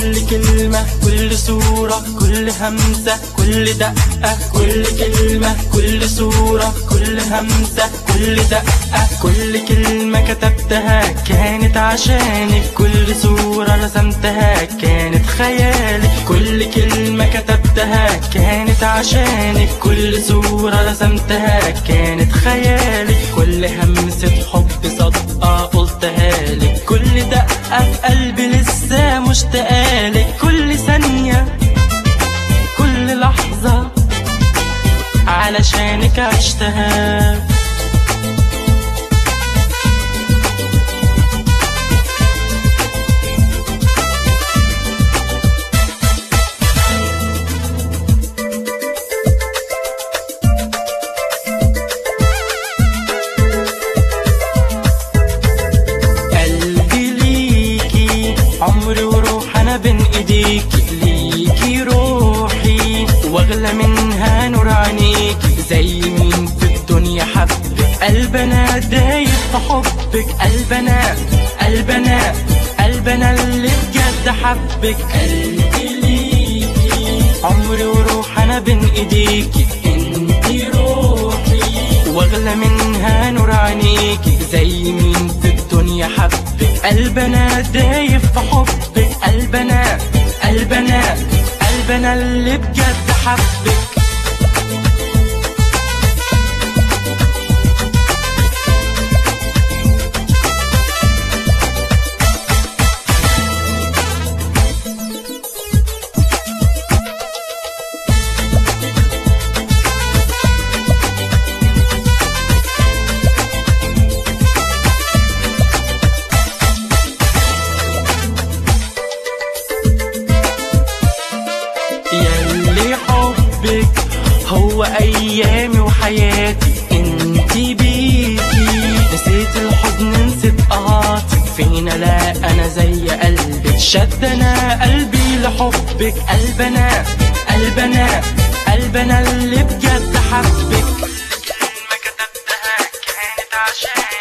كل كلمة كل صورة كل همسة كل دقة كل كلمة كل صورة كل همسة كل دقة كل كلمة كتبتها كانت عشانك كل صورة رسمتها كانت خيالك كل كلمة كتبتها كانت عشانك كل صورة رسمتها كانت خيالك كل همسة حب صدقة قلتها لك كل دقة في قلبي لسه مشتاقالك كل ثانية كل لحظة علشانك عشتها قلبي ليكي عمري وروح انا بين ايديكي ليكي روحي واغلى منها نور عينيكي زي مين في الدنيا حبك قلبنا دايب في حبك قلبنا قلبنا قلبنا اللي بجد حبك قلبي ليكي عمري وروح انا بين ايديكي انتي روحي واغلى منها نور عينيكي زي مين في الدنيا حبك قلبنا دايب في حبك قلبنا قلبنا قلبنا اللي بجد حبك ياللي حبك هو ايامي وحياتي انتي بيكي نسيت الحزن نسيت قهاتي فينا لا انا زي قلبك شد انا قلبي لحبك قلبنا قلبنا قلبنا اللي بجد حبك كلمة كتبتها كانت عشان